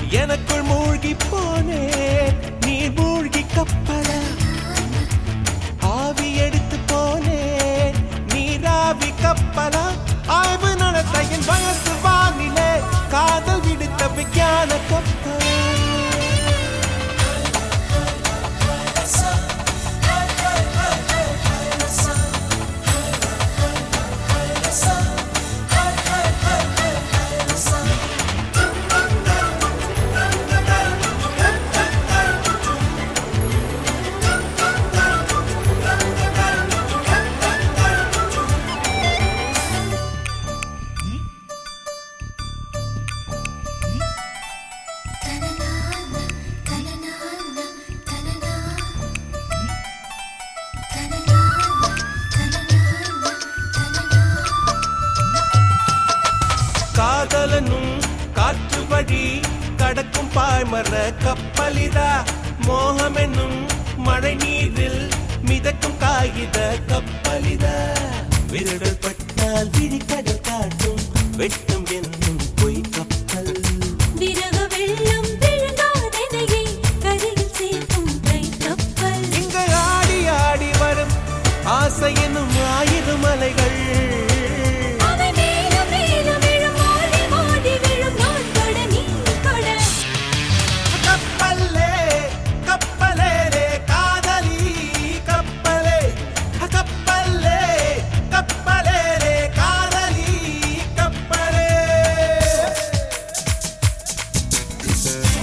எனக்குள் மூழ்கி போனே நீ மூழ்கி கப்பல ஆவி எடுத்து போனே நீராவி கப்பலா ஆய்வு நடத்த என் வயசு வானிலே காதல் விடுத்த விஞ்ஞான கப்பல் காதலனும் காற்று வழி கடக்கும் பாய்மர கப்பலிதா மோகம் என்னும் மழை நீரில் மிதக்கும் காகித கப்பலிதா விரடல் பட்டால் விழிக்கடல் காட்டும் வெட்டம் என்னும் பொய் கப்பல் விரக வெள்ளம் விழுங்காதெனையே கரையில் சேர்க்கும் கைக்கப்பல். இங்கு ஆடி ஆடி வரும் ஆசை என்னும் ஆயிரம் அலைகள் அவை மேலும் மேலும் விழும், மோதி மோதி விழும், நான் தொட, நீ தொட. கப்பலே கப்பலே காதலி கப்பலே கப்பலே கப்பலே காதலி கப்பலே